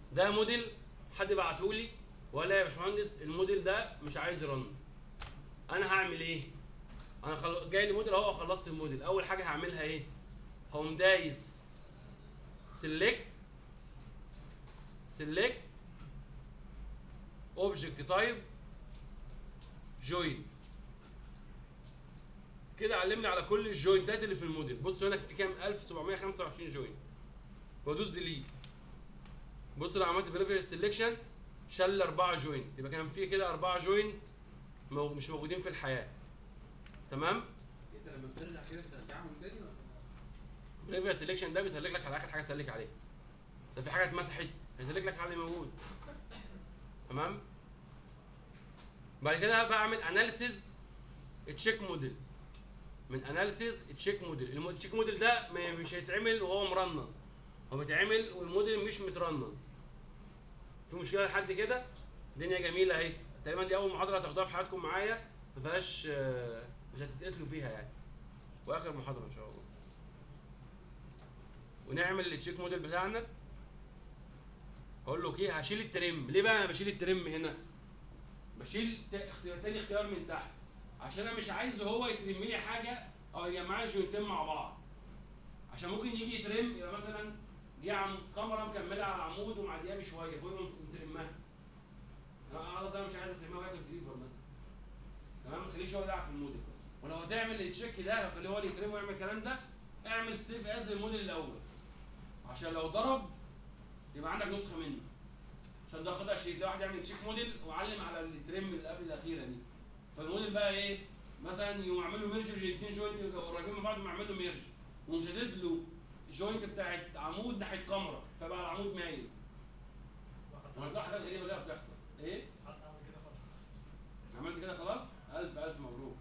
ده موديل حد بعته لي ولا يا باشمهندس الموديل ده مش عايز يرن انا هعمل ايه انا خل... جاي لي موديل اهو خلصت الموديل اول حاجه هعملها ايه هقوم دايس سيلكت سيلكت اوبجكت تايب جوين كده علمني على كل الجوينتات اللي في الموديل بصوا هنا في كام 1725 جوين وادوس ديليت بص لو عملت بريفير سيلكشن شل اربعه جوينت يبقى كان في كده اربعه جوينت مو مش موجودين في الحياه تمام انت لما بترجع كده بترجعهم تاني ولا بريفير سيلكشن ده بيسلك لك على اخر حاجه سلك عليها ده في حاجه اتمسحت هيسلك لك على اللي موجود تمام بعد كده بعمل اناليسيز تشيك موديل من اناليسيز تشيك موديل التشيك موديل ده ما- مش هيتعمل وهو مرنن هو بيتعمل والموديل مش مترنن في مشكله لحد كده الدنيا جميله اهي تقريبا دي اول محاضره هتاخدوها في حياتكم معايا ما فيهاش آه، مش هتتقتلوا فيها يعني واخر محاضره ان شاء الله ونعمل التشيك موديل بتاعنا هقول له اوكي هشيل الترم ليه بقى انا بشيل الترم هنا بشيل ت- اختيار تاني اختيار من تحت عشان انا مش عايز هو يترم لي حاجه او يجمع لي جوينتين مع بعض عشان ممكن يجي يترم يبقى مثلا دي عم كاميرا مكمله على عمود ومعديه بشويه فوق يقوم مترمها انا انا مش عايز اترمها وهي كانتليفر مثلا تمام ما تخليش هو يلعب في الموديل ولو هتعمل التشيك ده لو خليه هو اللي يترم ويعمل الكلام ده اعمل سيف از الموديل الاول عشان لو ضرب يبقى عندك نسخه منه عشان ده خدها شريك واحد يعمل تشيك موديل وعلم على الترم اللي قبل الاخيره دي فالموديل بقى ايه مثلا يقوم عامل له ميرج الاثنين جوينت يبقوا قريبين من بعض ويقوم عامل له ميرج ومشدد له الجوينت بتاعت عمود ناحيه كاميرا فبقى العمود مايل وهتلاقي حاجات غريبه كده بتحصل ايه عملت كده خلاص الف الف مبروك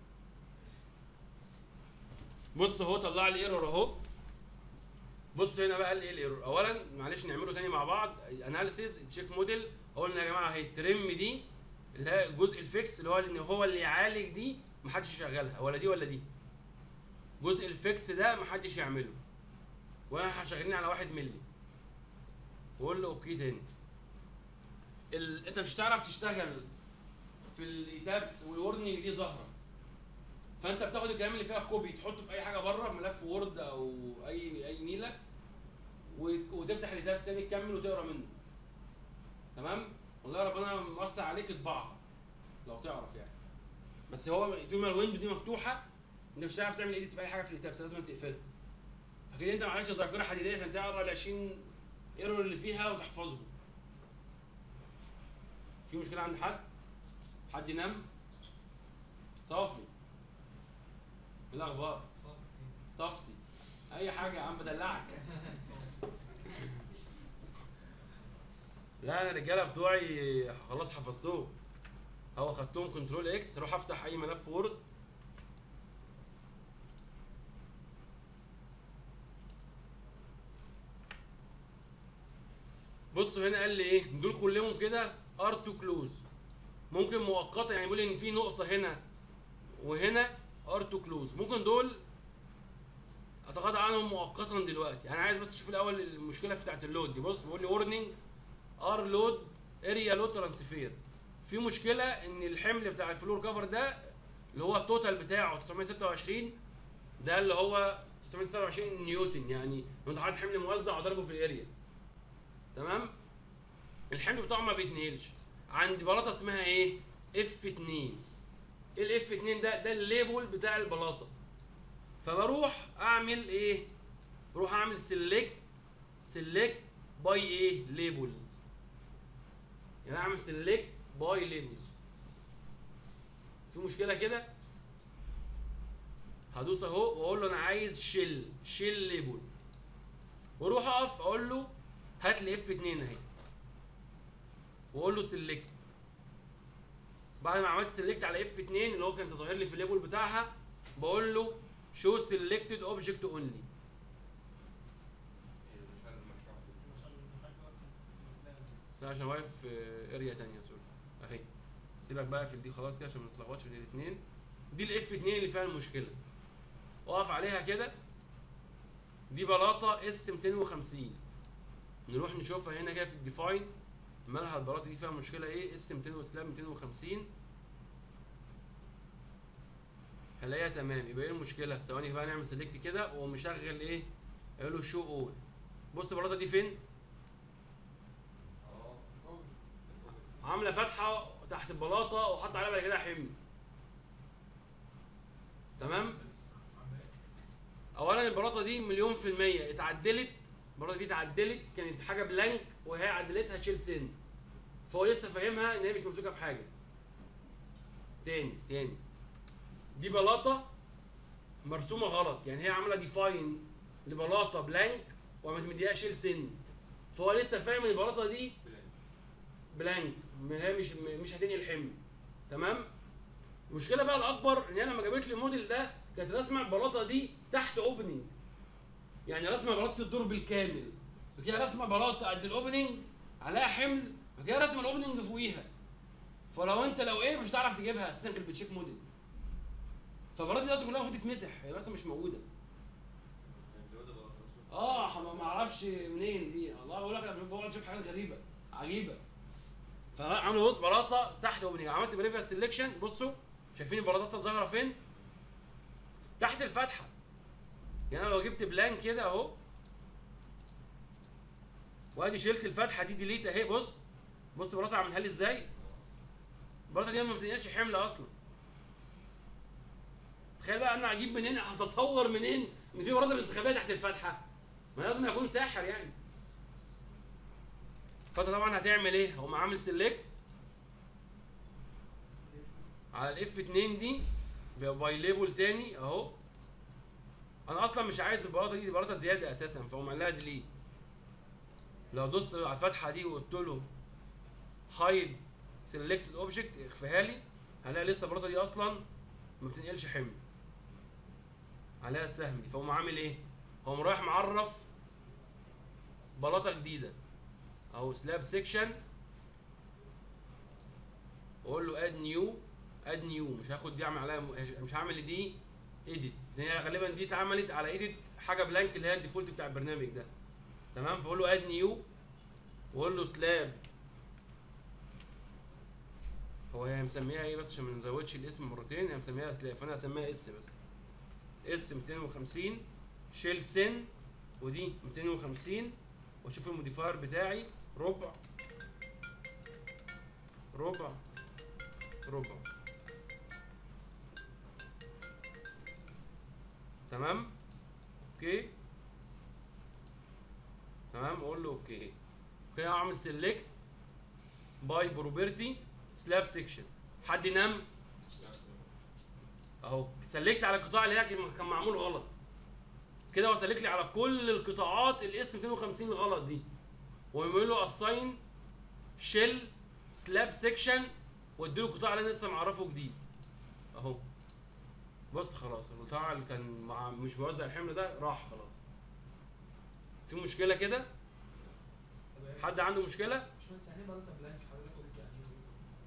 بص اهو طلع لي ايرور اهو بص هنا بقى قال ايه الايرور اولا معلش نعمله تاني مع بعض اناليسيز تشيك موديل قلنا يا جماعه هي الترم دي اللي هي الجزء الفيكس اللي هو ان هو اللي يعالج دي محدش يشغلها ولا دي ولا دي جزء الفيكس ده محدش يعمله وانا شغالين على واحد ملي وقول له اوكي تاني ال... انت مش هتعرف تشتغل في الايتابس والورنينج دي ظاهره فانت بتاخد الكلام اللي فيها كوبي تحطه في اي حاجه بره ملف وورد او اي اي نيله وت- وتفتح الايتابس تاني تكمل وتقرا منه تمام والله ربنا موسع عليك اطبعها لو تعرف يعني بس هو طول ما الويندو دي مفتوحه انت مش هتعرف تعمل ايديت في اي حاجه في الايتابس لازم تقفلها فكده انت ما عملتش ذاكره حديديه عشان تقرا ال 20 ايرور اللي فيها وتحفظهم في مشكله عند حد حد ينام صافي ايه الاخبار صفتي اي حاجه يا عم بدلعك لا انا الرجاله بتوعي خلاص حفظتهم هو خدتهم كنترول اكس اروح افتح اي ملف وورد بصوا هنا قال لي ايه دول كلهم كده ار تو كلوز ممكن مؤقتا يعني بيقول ان في نقطه هنا وهنا ار تو كلوز ممكن دول اتغاضى عنهم مؤقتا دلوقتي انا عايز بس اشوف الاول المشكله بتاعت اللود دي بص بيقول لي ورنينج ار لود اريا لود ترانسفير في مشكله ان الحمل بتاع الفلور كفر ده اللي هو التوتال بتاعه 926 ده اللي هو 926 نيوتن يعني لو انت حاطط حمل موزع وضربه في الاريا تمام الحمل بتاعه ما بيتنقلش عند بلاطه اسمها ايه اف 2 ايه الاف 2 ده ده الليبل بتاع البلاطه فبروح اعمل ايه بروح اعمل سيلكت سيلكت باي ايه ليبلز يعني اعمل سيلكت باي ليبلز في مشكله كده هدوس اهو واقول له انا عايز شيل شيل ليبل واروح اقف اقول له هات لي اف 2 اهي واقول له سيلكت بعد ما عملت سيلكت على اف 2 اللي هو كان ظاهر لي في الليبل بتاعها بقول له شو سيلكتد اوبجكت اونلي بس أنا عشان واقف في اريا تانية سوري اهي سيبك بقى في دي خلاص كده عشان ما نتلخبطش بين الاثنين دي الاف 2 اللي فيها المشكله اقف عليها كده دي بلاطه اس 250 نروح نشوفها هنا كده في الديفاين مالها البلاطه دي فيها مشكله ايه اس 200 وسلاب 250 هلاقيها تمام يبقى ايه المشكله ثواني بقى نعمل سيلكت كده ومشغل ايه اقول له شو اول بص البلاطه دي فين اه عامله فتحه تحت البلاطه وحط عليها بعد كده حمل تمام اولا البلاطه دي مليون في الميه اتعدلت البلاطه دي اتعدلت كانت حاجه بلانك وهي عدلتها تشيل سن فهو لسه فاهمها ان هي مش ممسوكه في حاجه تاني تاني دي بلاطه مرسومه غلط يعني هي عامله ديفاين لبلاطه بلانك وقامت مديها شيل سن فهو لسه فاهم ان البلاطه دي بلانك ما هي مش مش هتنقل حمل تمام المشكله بقى الاكبر ان هي لما جابت لي الموديل ده كانت رسمه البلاطه دي تحت اوبننج يعني رسمه بلاطه الدور بالكامل وكده رسمه بلاطه قد الاوبننج عليها حمل وكده رسمه الاوبننج فوقيها فلو انت لو ايه مش هتعرف تجيبها اساسا غير بتشيك موديل فالبلاطه دي اصلا كلها المفروض تتمسح هي بس مش موجوده اه ما ما اعرفش منين دي الله بقول لك انا بقعد اشوف حاجات غريبه عجيبه فعملوا بص بلاطه تحت اوبننج عملت بريفيا سيلكشن بصوا شايفين البلاطات ظاهره فين؟ تحت الفتحه يعني انا لو جبت بلان كده اهو وادي شلت الفتحه دي ديليت اهي بص بص البلاطه عاملها لي ازاي؟ البلاطه دي ما بتنقلش حمل اصلا تخيل بقى انا اجيب منين هتصور منين ان في بلاطه مستخبيه تحت الفتحه ما لازم يكون ساحر يعني فانت طبعا هتعمل ايه؟ هقوم عامل سيلكت على الاف 2 دي باي ليبل تاني اهو انا اصلا مش عايز البلاطه دي دي بلاطه زياده اساسا فاقوم قال لها ديليت لو دوست على الفتحه دي وقلت له هايد سيلكتد اوبجكت اخفيها لي هلاقي لسه البلاطه دي اصلا ما بتنقلش حمل عليها السهم دي فاقوم عامل ايه؟ هقوم رايح معرف بلاطه جديده اهو سلاب سيكشن واقول له اد نيو اد نيو مش هاخد دي اعمل عليها مش هعمل دي ايديت هي غالبا دي اتعملت على ايديت حاجه بلانك اللي هي الديفولت بتاع البرنامج ده تمام فاقول له اد نيو واقول له سلاب هو هي مسميها ايه بس عشان ما نزودش الاسم مرتين هي مسميها سلاب فانا هسميها اس بس اس 250 شيل سن ودي 250 واشوف الموديفاير بتاعي ربع ربع ربع تمام اوكي تمام اقول له اوكي اوكي اعمل سيلكت باي بروبرتي سلاب سيكشن حد ينام اهو سلكت على القطاع اللي هي كان معمول غلط كده هو سلك لي على كل القطاعات الاس 250 الغلط دي ويعمل له اساين شيل سلاب سيكشن واديله القطاع اللي انا لسه معرفه جديد اهو بص خلاص القطاع اللي كان مع مش موزع الحمل ده راح خلاص في مشكله كده حد عنده مشكله مش مهندس يعني ايه بلاطه بلانك حضرتك قلت يعني ايه؟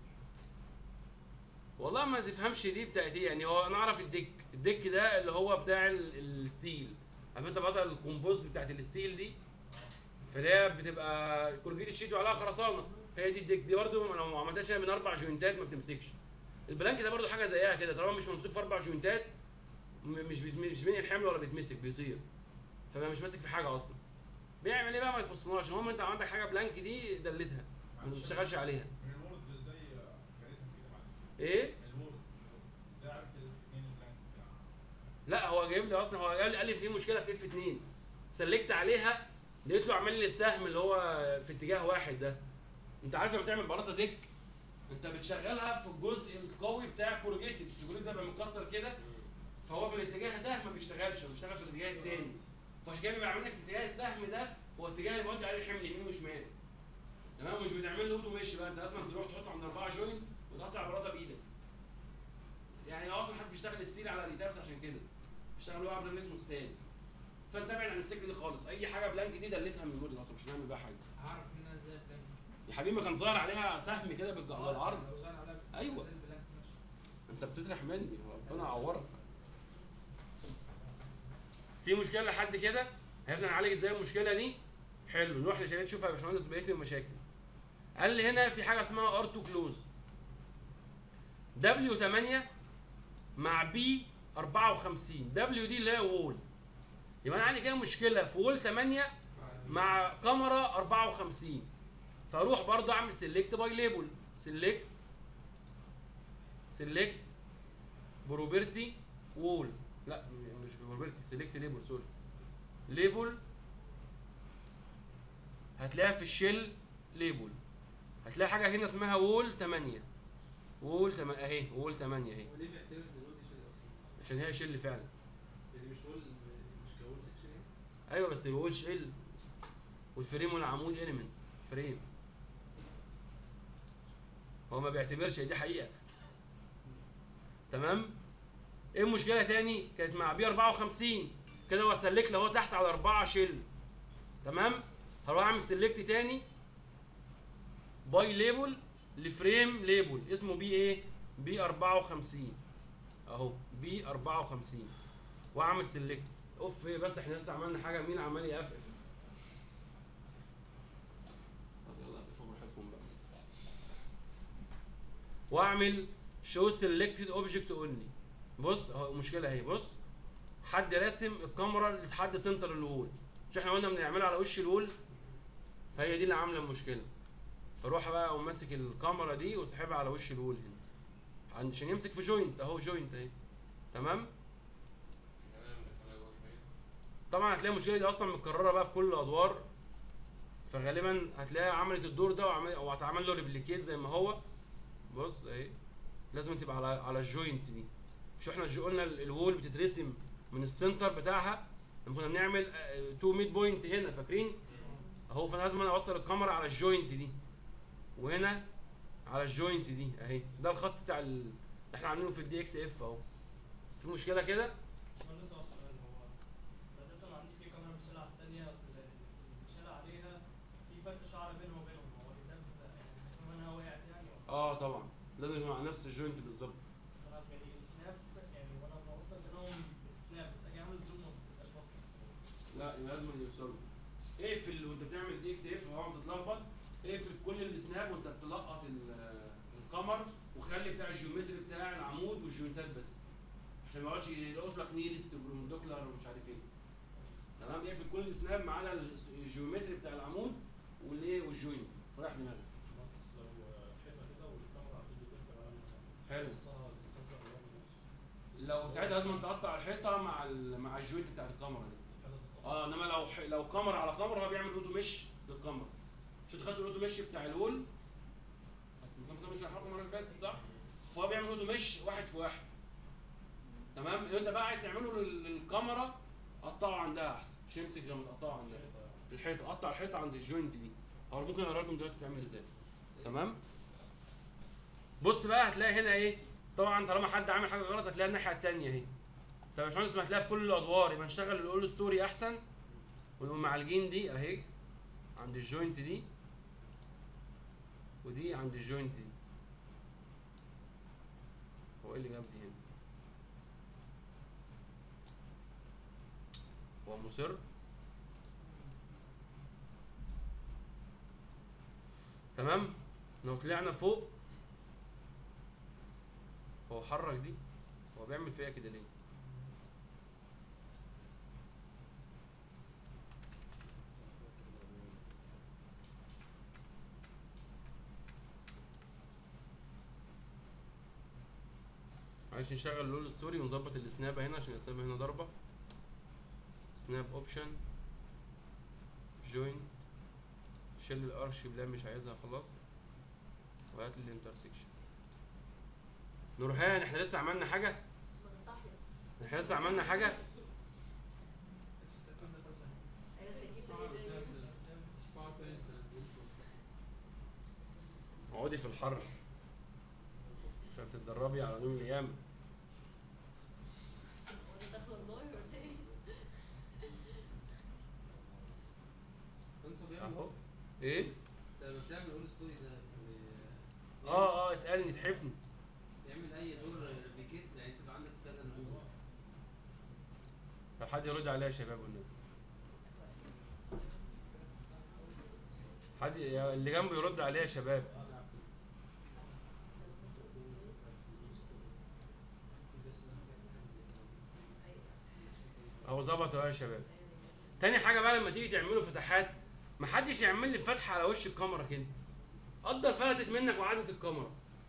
والله ما تفهمش دي بتاعت ايه يعني هو انا اعرف الديك الديك ده اللي هو بتاع ال- الستيل عارف انت بقى الكومبوست بتاعت الستيل دي فهي بتبقى كورجيت شيت وعليها خرسانه هي دي الديك دي برده لو ما عملتهاش هي من اربع جوينتات ما بتمسكش البلانك ده برده حاجه زيها كده طالما مش ممسوك في اربع جوينتات م- مش بيت- مش بين الحمل ولا بيتمسك بيطير فبقى مش ماسك في حاجه اصلا بيعمل ايه بقى ما يخصناش المهم انت عندك حاجه بلانك دي دلتها ما تشتغلش عليها من الورد ازاي كريتها كده معلش ايه الورد ازاي عرفت الاثنين البلانك بتاعها لا هو جايب لي اصلا هو قال لي قال لي في مشكله في اف 2 سلكت عليها لقيت له عامل لي السهم اللي هو في اتجاه واحد ده انت عارف لما بتعمل بلاطه ديك انت بتشغلها في الجزء القوي بتاع الكورجيتد الكورجيتد ده بيبقى متكسر كده فهو في الاتجاه ده ما بيشتغلش هو بيشتغل في الاتجاه التاني فعشان كده بيبقى عامل لك اتجاه السهم ده هو اتجاه اللي بيودي عليه الحمل يمين وشمال تمام مش بتعمل له اوتو مشي بقى انت لازم تروح تحطه عند اربعه جوينت وتقطع البلاطه بايدك يعني هو اصلا حد بيشتغل ستيل على الريتابس عشان كده بيشتغل واحد من اسمه ستيل فانت ابعد عن السكه دي خالص اي حاجه بلانك دي دلتها من الموديل اصلا مش هنعمل بيها حاجه هعرف منها ازاي بلانك يا حبيبي ما كان ظاهر عليها سهم كده بالج- على العرض لو ظهر عليها أيوة. بدل البلانك ماشي انت بتسرح مني ربنا يعورك في مشكله لحد كده عرفنا نعالج ازاي المشكله دي حلو نروح لشركه نشوف يا باشمهندس بقيه المشاكل قال لي هنا في حاجه اسمها ار 2 كلوز دبليو 8 مع بي 54 دبليو دي اللي هي وول يبقى انا عندي كده مشكله في وول 8 مع كاميرا 54 فاروح برضه اعمل سيلكت باي ليبل سيلكت سيلكت بروبرتي وول لا م- مش بروبرتي سيلكت ليبل سوري ليبل هتلاقيها في الشيل ليبل هتلاقي حاجه هنا اسمها وول 8 وول 8 اهي وول 8 اهي هو ليه بيعتبر ان الوول دي شيل اصلا؟ عشان هي شيل فعلا يعني مش وول مش كوول سكشن يعني؟ ايوه بس الوول شيل والفريم والعمود اليمنت فريم هو ما بيعتبرش دي حقيقه تمام ايه المشكله تاني كانت مع بي 54 كده هو سلكت لو هو تحت على 4 شيل تمام هروح اعمل سيلكت تاني باي ليبل لفريم ليبل اسمه بي ايه بي 54 اهو بي 54 واعمل سيلكت اوف ايه بس احنا لسه عملنا حاجه مين عمال يقفقف طب يلا قفقفوا براحتكم بقى واعمل شو سيلكتد اوبجكت اونلي بص اهو المشكله اهي بص حد راسم الكاميرا لحد سنتر الوول مش احنا قلنا بنعملها على وش الوول فهي دي اللي عامله المشكله فاروح بقى اقوم ماسك الكاميرا دي وسحبها على وش الوول هنا عشان يمسك في جوينت اهو جوينت اهي تمام طبعا هتلاقي المشكله دي اصلا متكرره بقى في كل الادوار فغالبا هتلاقيها عملت الدور ده وعمل او هتعمل له ريبليكيت زي ما هو بص اهي لازم تبقى على على الجوينت دي مش احنا جو- قلنا ال- الوول بتترسم من السنتر بتاعها لما كنا بنعمل 2 ميد بوينت هنا فاكرين اهو فانا لازم انا اوصل الكاميرا على الجوينت دي وهنا على الجوينت دي اهي ده الخط بتاع ال- اللي احنا عاملينه في الدي اكس اف اهو في مشكله كده انا لسه اصلا هو اساسا عندي في كاميرا مشالة على الثانيه اصل المشالة عليها في فرق شعر بينهم وبينهم هو الجهاز يعني كمان وقعت يعني اه طبعا لازم يبقى على نفس الجوينت بالظبط بس انا يعني السناب يعني وانا بوصل بينهم سناب بس اجي اعمل زوم ما بتبقاش واصله لا يبقى لازم يوصلوا اقفل وانت بتعمل دي اكس اف اهو بتتلخبط اقفل كل السناب وانت بتلقط ال- القمر وخلي بتاع الجيومتري بتاع العمود والجوينتات بس عشان ما يقعدش يلقط لك نيلست وبرومدوكلر ومش عارف ايه تمام اقفل كل السناب ما عدا الس- الجيومتري بتاع العمود والايه والجوينت رايح دماغك لو حيطه كده والكاميرا على طول بتركب على حلو نصها السنتر اللي هو النص لو ساعتها لازم تقطع الحيطه مع ال- مع الجوينت بتاعت الكاميرا دي الحيطه تتقطع. اه انما لو ح... لو كاميرا على كاميرا هو بيعمل اوتو مش للكاميرا مش انت خدت الاوتو مش بتاع الوول انت مش هحرقه المره اللي فاتت صح فهو بيعمل اوتو مش واحد في واحد تمام انت بقى عايز تعمله لل- للكاميرا قطعه عندها احسن مش يمسك لما تقطعه عندها الحيطة يعني. الحيطه قطع الحيطه عند الجوينت دي هو ممكن اوريها لكم دلوقتي بتعمل ازاي تمام بص بقى هتلاقي هنا ايه طبعا طالما حد عامل حاجه غلط هتلاقي الناحيه الثانيه اهي طب يا باشمهندس ما هتلاقيها في كل الادوار يبقى نشتغل الاول ستوري احسن ونقوم معالجين دي اهي عند الجوينت دي ودي عند الجوينت دي هو ايه اللي جاب دي هنا هو مصر تمام لو طلعنا فوق هو حرك دي هو بيعمل فيها كده ليه معلش نشغل لول ستوري ونظبط السناب هنا عشان السناب هنا ضربة سناب اوبشن جوين شيل الارش بلا مش عايزها خلاص وهات لي الانترسكشن نورهان احنا لسه عملنا حاجة ما انا صاحية احنا لسه عملنا حاجة الكلام ده كام سنه ايوه تجيب آه، لي بس- ده. بس- بعض تاني تنزلين. اقعدي في الحر عشان تتدربي على نوم القيامة هو انا داخله النار ولا ايه؟ انسى بيعمل اهو ايه انت لما بتعمل اول ستوري ده بي- اه اه اسألني تحفني يعمل اي دور ريبليكيت يعني تبقى عندك كذا نموذج طب حد يرد عليا يا شباب والنبي حد اللي جنبه يرد عليه يا شباب اهو ظبط اهو يا شباب تاني حاجه بقى لما تيجي تعملوا فتحات محدش يعمل لي فتحه على وش الكاميرا كده قدر فلتت منك وعدت الكاميرا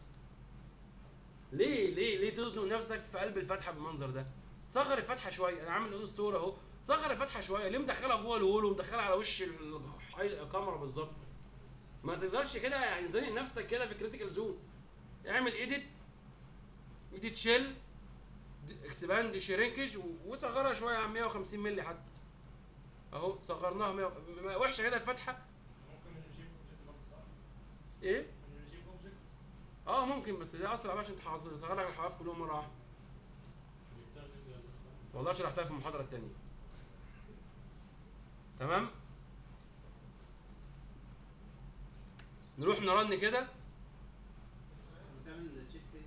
ليه ليه ليه تزنق نفسك في قلب الفتحه بالمنظر ده صغر الفتحه شويه انا عامل ايه ستور اهو صغر الفتحه شويه ليه مدخلها جوه الهول ومدخلها على وش ال- الكاميرا بالظبط ما تقدرش كده يعني زنق نفسك كده في كريتيكال زون اعمل ايديت ايديت شيل اكسباند شرينكج وصغرها شويه عن 150 مللي حتى اهو صغرناها 100 م- وحشه كده الفتحه ممكن نجيب اوبجكت برضه صح؟ ايه نجيب اوبجكت اه ممكن بس ده اسرع بقى عشان تحافظ صغر لك الحواف كلهم مره واحده جبتها من ده بس والله شرحتها في المحاضره الثانيه تمام نروح نرن كده بتعمل تشيك كده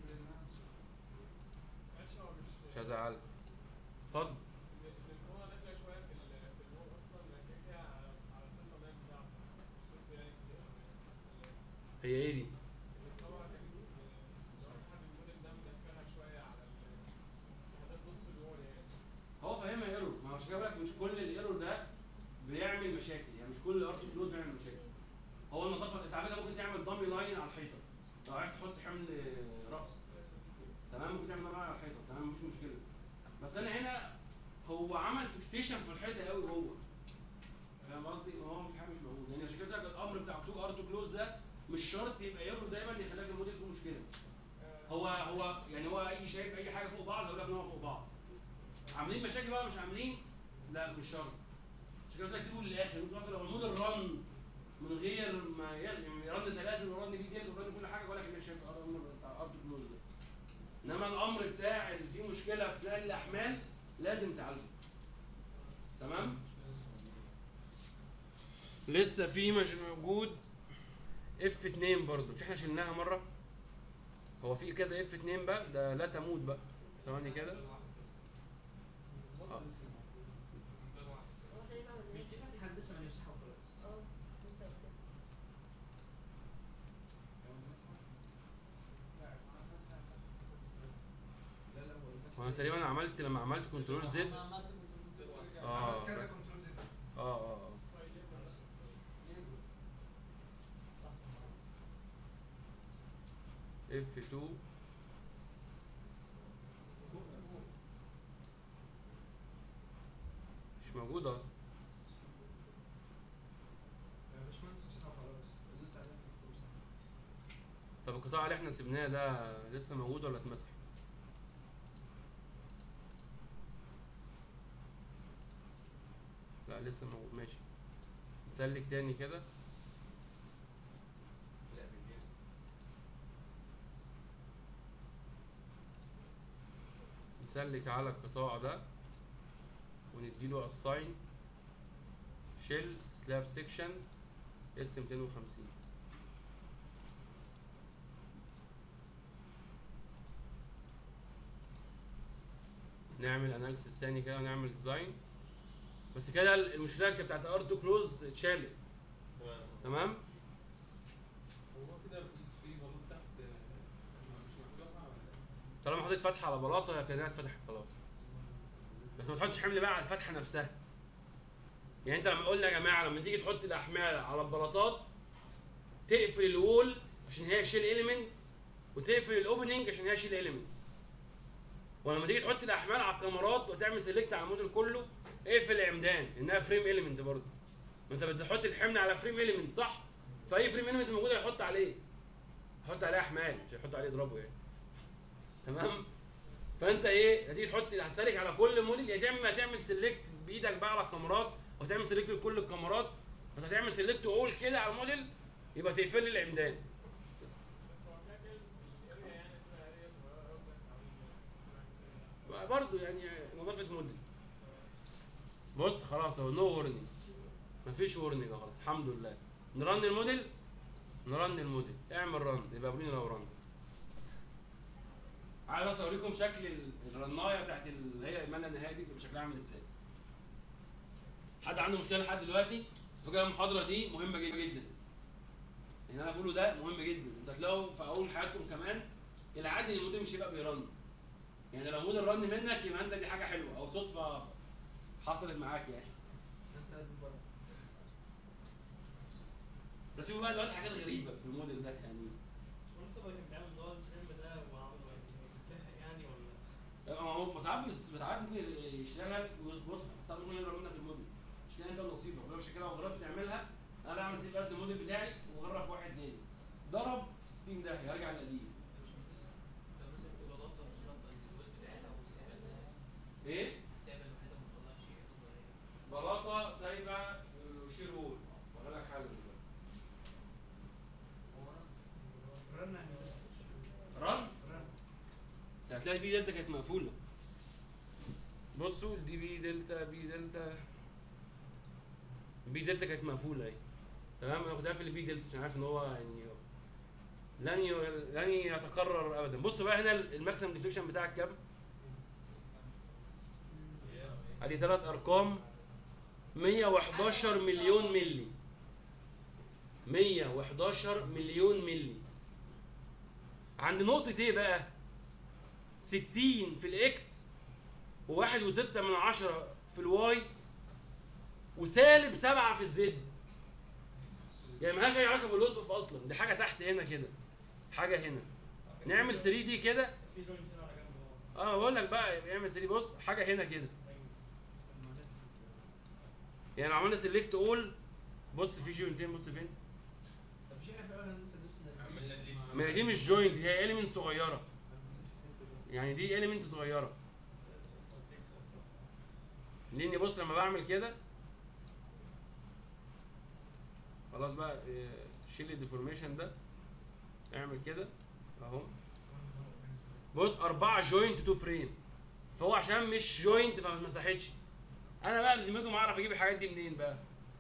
ماشي هو مش مش هزعلك اتفضل الكوره داخله شويه في ال- في النور اصلا لكن هي على على سنتر لاين بتاعته شفت يعني كتير أوي. هي ايه دي الكاميرا كانت لو اسحب الموديل ده مدخلها شويه على ال حاجات نص الوول يعني هو فاهمها ايرور ما هو عشان كده بقولك مش كل الايرور ده بيعمل مشاكل يعني مش كل ارت كلوز بيعمل مشاكل هو النظافه انت على فكره ممكن تعمل دامي لاين على الحيطه لو عايز تحط حمل راس تمام ممكن تعمل دامي لاين على الحيطه تمام مفيش مشكله بس انا هنا هو عمل فيكسيشن في الحيطه قوي هو فاهم قصدي ما هو في حاجه مش موجود يعني عشان كده الامر بتاع تو ارت كلوز ده مش شرط يبقى ايرور دايما يخليك الموديل فيه مشكله هو هو يعني هو اي شايف اي حاجه فوق بعض هيقول لك ان هو فوق بعض عاملين مشاكل بقى مش عاملين لا مش شرط عشان كده قلت لك سيبه للاخر ممكن مثلا لو الموديل رن من غير ما ي- يعني يرن زلازل ورن ديتيلز ورن كل حاجه ولا كانك شايف الامر بتاع ارت كلوز ده انما الامر بتاع اللي فيه مشكله في نقل الاحمال لازم تعالجه تمام لسه في مش موجود اف 2 برضو مش احنا شلناها مره هو في كذا اف 2 بقى ده لا تموت بقى ثواني كده آه. هو احنا ليه ما مش عملناش دي فتحة لسه ما نمسحها وخلاص اه لسه كده لا لا هو المسح هو انا تقريبا عملت لما عملت كنترول زد انا عملت كنترول زد آه. عملت كذا كنترول زد اه اه اه اف 2 مش موجود اصلا يا باشمهندس امسحها وخلاص لسه قاعدين في الكورس. طب القطاع اللي احنا سيبناه ده لسه موجود ولا اتمسح لا لسه موجود ماشي نسلك تاني كده نسلك على القطاع ده ونديله assign shell slab section اس 250 نعمل اناليسيس تاني كده ونعمل ديزاين بس كده المشكله كانت بتاعت ار 2 كلوز اتشالت تمام هو كده في في بلوط تحت آه، مش مفتوحه ولا طالما حطيت فتحه على بلاطه هي كانت اتفتحت خلاص بس ما تحطش حمل بقى على الفتحه نفسها يعني انت لما قلنا يا جماعه لما تيجي تحط الاحمال على البلاطات تقفل الوول عشان هي شيل اليمنت وتقفل الاوبننج عشان هي شيل اليمنت ولما تيجي تحط الاحمال على الكاميرات وتعمل سيلكت على الموديل كله اقفل العمدان انها فريم اليمنت برضه ما انت بتحط الحمل على فريم اليمنت صح فاي فريم اليمنت موجود هيحط عليه هيحط عليه احمال مش هيحط عليه يضربه يعني تمام فانت ايه هتيجي تحط هتسلك على كل موديل يا تعمل هتعمل سيلكت بايدك بقى على الكاميرات وهتعمل سيلكت لكل الكاميرات بس هتعمل سيلكت اول كده على الموديل يبقى تقفل لي العمدان بس هو كده كده الاريا يعني تبقى اريا صغيره قوي عاملين برضه يعني نظافه موديل بص خلاص اهو نو ورنينج مفيش ورنينج خلاص الحمد لله نرن الموديل نرن الموديل اعمل رن يبقى ابني لو رن عايز بس اوريكم شكل ال- الرنايه بتاعت اللي هي ايماننا النهائي دي بتبقى شكلها عامل ازاي حد عنده مشكله لحد دلوقتي فكره المحاضره دي مهمه جدا جدا بقوله ده مهم جدا انت هتلاقوا في اول حياتكم كمان العادي ان الموديل مش يبقى بيرن يعني لو موديل رن منك يبقى انت دي حاجه حلوه او صدفه حصلت معاك يعني بس شوف بقى دلوقتي حاجات غريبه في الموديل ده يعني ولسه بقى كان بيعمل اللي هو الفيلم ده وعمله يعني بيتلحق يعني ولا ما هو ساعات بس- ساعات ممكن يشتغل ويظبطها ساعات ممكن يضرب منك الموديل مش كده انت نصيبك ولو مش كده لو جربت تعملها انا بعمل سيف اس الموديل بتاعي وغرف واحد تاني ضرب في 60 ده هيرجع للقديم لو مثلا في بلاطه مش رابطه الجوال بتاعتها وسايبها ايه؟ سايبها لوحدها ما تطلعش يعتبر هي بلاطه سايبه وشير وول ولا لك حاجه دلوقتي رن يعني رن رن هتلاقي بي دلتا كانت مقفوله بصوا دي بي دلتا بي دلتا بي دلتا كانت مقفوله اهي تمام انا كنت قافل البي دلتا عشان عارف ان هو يعني لن ي... لن يتكرر ابدا بص بقى هنا الماكسيمم ديفليكشن بتاعك كام؟ ادي ثلاث ارقام 111 مليون ملي 111 مليون ملي عند نقطة ايه بقى؟ 60 في الاكس وواحد وستة من عشرة في الواي وسالب سبعة في الزد يعني ملهاش أي علاقة بالوصف أصلا دي حاجة تحت هنا كده حاجة هنا نعمل 3 دي كده في جوينت هنا على جنب اه اه بقول لك بقى اعمل 3 بص حاجة هنا كده يعني لو عملنا سيلكت اول بص في جوينتين بص فين طب مش احنا فعلا لسه دوسنا ما هي دي مش جوينت هي اليمنت صغيرة يعني دي اليمنت صغيرة لاني بص لما بعمل كده خلاص بقى إيه، شيل الديفورميشن ده اعمل كده اهو بص أربعة جوينت تو فريم فهو عشان مش جوينت فما اتمسحتش انا بقى بذمتكم اعرف اجيب الحاجات دي منين بقى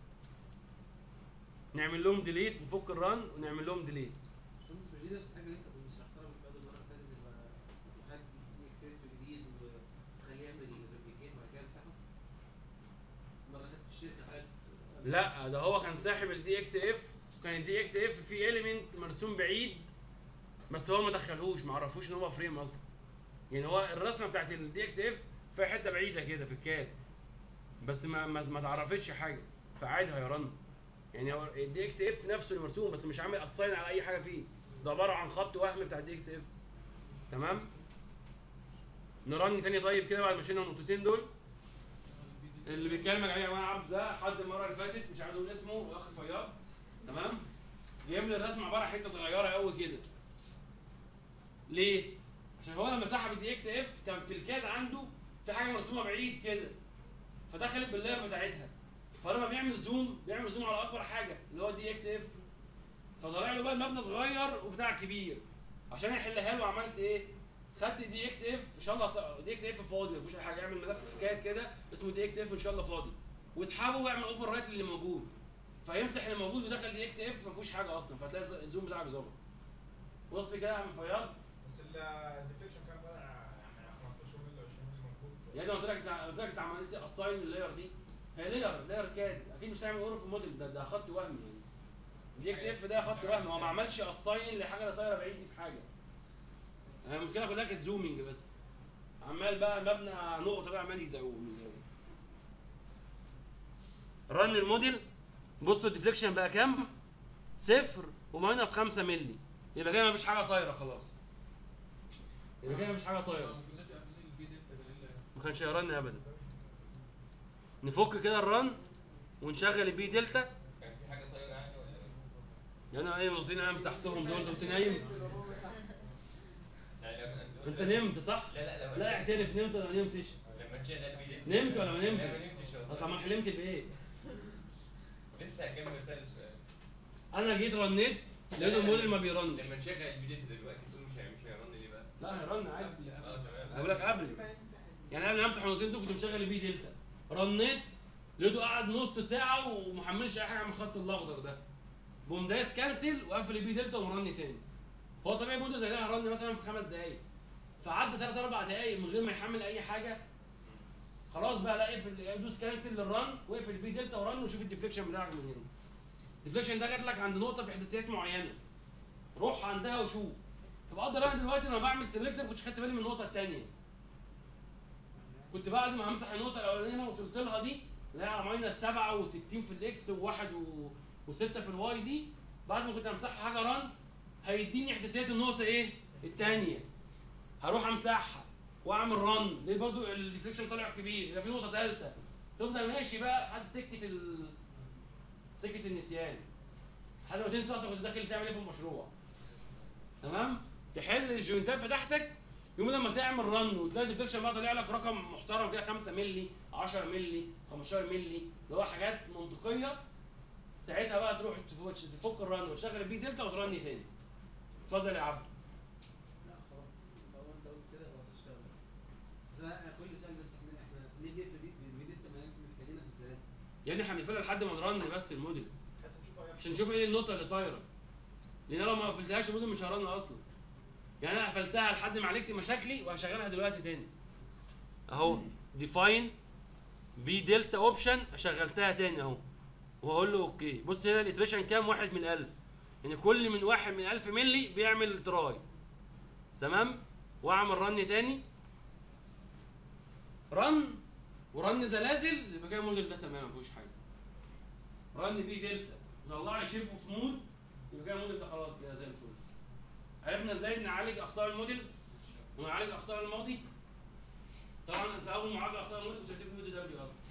نعمل لهم ديليت نفك الرن ونعمل لهم ديليت باشمهندس مش دي نفس الحاجه اللي انت كنت شرحتها من بعد المره اللي فاتت يبقى حد اكس اف جديد وتخليه يعمل ريبليكيت وبعد كده يمسحه؟ المره اللي كانت في الشركه حاجه لا ده هو كان ساحب الدي اكس اف كان الدي اكس اف فيه اليمنت مرسوم بعيد بس هو ما دخلهوش ما عرفوش ان هو فريم اصلا يعني هو الرسمه بتاعت الدي اكس اف فيها حته بعيده كده في الكاد بس ما ما, ما تعرفتش حاجه فعادي هيرن يعني هو الدي اكس اف نفسه اللي مرسوم بس مش عامل اساين على اي حاجه فيه ده عباره عن خط وهم بتاع الدي اكس اف تمام نرن تاني طيب كده بعد ما شلنا النقطتين دول اللي بيتكلم عليه يا جماعه عبد ده حد المره اللي فاتت مش عايز اقول اسمه الاخ فياض تمام جايب لي الرسم عباره عن حته صغيره قوي كده ليه عشان هو لما سحب الدي اكس اف كان في الكاد عنده في حاجه مرسومه بعيد كده فدخلت باللاير بتاعتها فلما بيعمل زوم بيعمل زوم على اكبر حاجه اللي هو الدي اكس اف فطلع له بقى المبنى صغير وبتاع كبير عشان يحلها له عملت ايه خدت دي اكس اف ان شاء الله دي اكس اف فاضي ما فيهوش اي حاجه اعمل ملف كاد كده اسمه دي اكس اف ان شاء الله فاضي واسحبه واعمل اوفر رايت اللي موجود فيمسح اللي موجود ودخل دي اكس اف ما فيهوش حاجه اصلا فتلاقي الزوم بتاعك ظبط وصل كده يا عم فياض بس الديفليكشن كان طالع يعني 15 مللي 20 مللي مظبوط يعني انا قلت لك انت قلت لك انت عملت اساين اللاير دي هي لاير لاير كاد اكيد مش هتعمل اوفر في الموديل ده ده خط وهم يعني الدي اكس اف ده خط وهم هو ما عملش اساين لحاجه اللي طايره بعيد دي في حاجه هي المشكله كلها كانت زومينج بس عمال بقى مبنى نقطه بقى عمال يزوم يزوم رن الموديل بصوا الديفليكشن بقى كام؟ صفر وماينس 5 مللي يبقى كده مفيش حاجه طايره خلاص يبقى كده مفيش حاجه طايره ما كناش قافلين البي دلتا دليل ما كانش هيرن ابدا نفك كده الرن ونشغل البي دلتا كان في حاجه طايره يعني ولا ايه؟ يعني انا ايه نقطتين انا مسحتهم دول كنت نايم يعني لما انت نمت صح؟ لا لا لما لا اعترف نمت ولا ما نمتش؟ لما تشيل الفيديو نمت ولا ما نمتش؟ لا ما نمتش والله. اصل امال حلمت بايه؟ لسه هكمل تاني سؤال انا جيت رنيت لقيت الموديل ما بيرنش لما نشغل الفيديو دلوقتي تقول مش هي- مش هيرن ليه بقى؟ لا هيرن عادي اه تمام بقول لك قبل يعني قبل ما امسح النقطتين دول كنت مشغل البي دلتا رنيت لقيته قعد نص ساعه ومحملش اي حاجه من الخط الاخضر ده بقوم دايس كانسل وقفل البي دلتا ومرني تاني هو طبيعي موديل زي ده هرن مثلا في خمس دقايق فعدى ثلاث اربع دقايق من غير ما يحمل اي حاجه خلاص بقى لا اقفل دوس كانسل للرن واقفل البي دلتا ورن وشوف الديفليكشن بتاعك من هنا الديفليكشن ده جات لك عند نقطه في احداثيات معينه روح عندها وشوف طب اقدر انا دلوقتي لما بعمل سيلكت ما كنتش خدت بالي من النقطه الثانيه كنت بعد ما همسح النقطه الاولانيه اللي انا وصلت لها دي اللي هي على ماينس 67 في الاكس وواحد و... و6 في الواي دي بعد ما كنت همسحها حاجه ران هيديني احداثيات النقطه ايه الثانيه هروح امسحها واعمل رن ليه برضو الديفليكشن طالع كبير يبقى في نقطه ثالثه تفضل ماشي بقى لحد سكه ال... سكه النسيان لحد ما تنسى اصلا كنت داخل تعمل ايه في المشروع تمام تحل الجوينتات بتاعتك يوم لما تعمل رن وتلاقي الديفليكشن بقى طالع لك رقم محترم كده 5 مللي 10 مللي 15 مللي اللي هو حاجات منطقيه ساعتها بقى تروح تفك تفك الرن وتشغل البي دلتا وترني تاني اتفضل يا عبد لا خلاص لو انت قلت كده خلاص اشتغل بس انا كل سؤال بس احنا احنا ليه بنقفل دي بنقفل انت ما انتوا محتاجينها في السلاسل يعني احنا هنقفلها لحد ما نرن بس الموديل بحيث نشوف اي عشان نشوف ايه النقطه اللي طايره لان انا لو ما قفلتهاش الموديل مش هرن اصلا يعني انا قفلتها لحد ما عالجت مشاكلي وهشغلها دلوقتي تاني اهو ديفاين بي دلتا اوبشن شغلتها تاني اهو وهقول له اوكي بص هنا الاتريشن كام واحد من ألف يعني كل من واحد من ألف ملي بيعمل تراي تمام واعمل رن تاني رن ورن زلازل يبقى كده الموديل ده تمام ما فيهوش حاجه رن بي دلتا طلع لي شيب اوف مود يبقى كده الموديل ده خلاص كده زي الفل عرفنا ازاي نعالج اخطاء الموديل ونعالج اخطاء الماضي طبعا انت اول ما عالج اخطاء الموديل كنت هتكتب يو دبليو اصلا